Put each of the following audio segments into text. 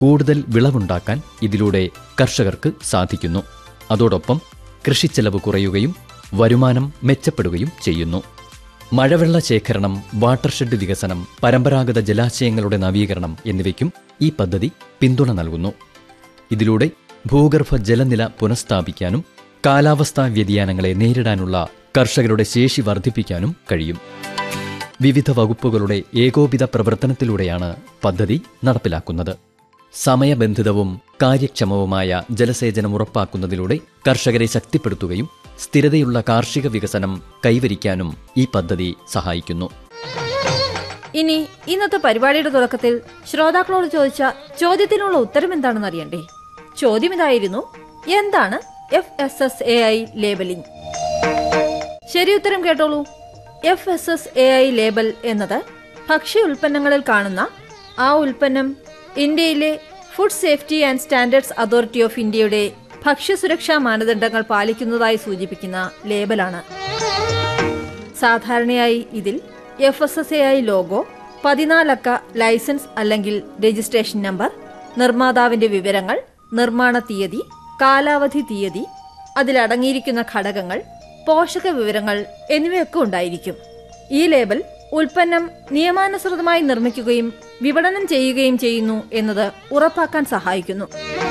കൂടുതൽ വിളവുണ്ടാക്കാൻ ഇതിലൂടെ കർഷകർക്ക് സാധിക്കുന്നു അതോടൊപ്പം കൃഷിച്ചെലവ് കുറയുകയും വരുമാനം മെച്ചപ്പെടുകയും ചെയ്യുന്നു മഴവെള്ള ശേഖരണം വാട്ടർഷെഡ് വികസനം പരമ്പരാഗത ജലാശയങ്ങളുടെ നവീകരണം എന്നിവയ്ക്കും ഈ പദ്ധതി പിന്തുണ നൽകുന്നു ഇതിലൂടെ ഭൂഗർഭ ജലനില പുനഃസ്ഥാപിക്കാനും കാലാവസ്ഥാ വ്യതിയാനങ്ങളെ നേരിടാനുള്ള കർഷകരുടെ ശേഷി വർദ്ധിപ്പിക്കാനും കഴിയും വിവിധ വകുപ്പുകളുടെ ഏകോപിത പ്രവർത്തനത്തിലൂടെയാണ് പദ്ധതി നടപ്പിലാക്കുന്നത് സമയബന്ധിതവും കാര്യക്ഷമവുമായ ജലസേചനം ഉറപ്പാക്കുന്നതിലൂടെ കർഷകരെ ശക്തിപ്പെടുത്തുകയും സ്ഥിരതയുള്ള കാർഷിക വികസനം കൈവരിക്കാനും ഈ പദ്ധതി സഹായിക്കുന്നു ഇനി ഇന്നത്തെ പരിപാടിയുടെ തുടക്കത്തിൽ ശ്രോതാക്കളോട് ചോദിച്ച ചോദ്യത്തിനുള്ള ഉത്തരം എന്താണെന്ന് അറിയണ്ടേ ചോദ്യം ഇതായിരുന്നു എന്താണ് F S S A I labelling ശരി ഉത്തരം കേട്ടോളൂ F S S A I label എന്നത് ഭക്ഷ്യ ഉൽപ്പന്നങ്ങളിൽ കാണുന്ന ആ ഉൽപ്പന്നം ഇന്ത്യയിലെ food safety and standards authority of ഇന്ത്യയുടെ ഭക്ഷ്യസുരക്ഷാ മാനദണ്ഡങ്ങൾ പാലിക്കുന്നതായി സൂചിപ്പിക്കുന്ന ലേബലാണ് സാധാരണയായി ഇതിൽ F S S A I logo പതിനാലക്ക ലൈസൻസ് അല്ലെങ്കിൽ രജിസ്ട്രേഷൻ നമ്പർ നിർമ്മാതാവിന്റെ വിവരങ്ങൾ നിർമ്മാണ തീയതി കാലാവധി തീയതി അതിലടങ്ങിയിരിക്കുന്ന ഘടകങ്ങൾ പോഷക വിവരങ്ങൾ എന്നിവയൊക്കെ ഉണ്ടായിരിക്കും ഈ ലേബൽ ഉൽപ്പന്നം നിയമാനുസൃതമായി നിർമ്മിക്കുകയും വിപണനം ചെയ്യുകയും ചെയ്യുന്നു എന്നത് ഉറപ്പാക്കാൻ സഹായിക്കുന്നു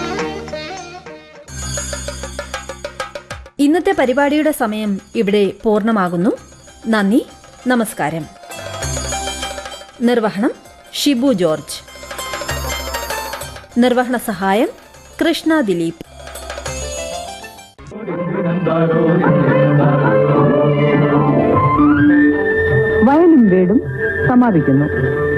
ഇന്നത്തെ പരിപാടിയുടെ സമയം ഇവിടെ പൂർണ്ണമാകുന്നു നന്ദി നമസ്കാരം നിർവഹണം ഷിബു ജോർജ് നിർവഹണ സഹായം കൃഷ്ണ ദിലീപ് വയലും വീടും സമാപിക്കുന്നു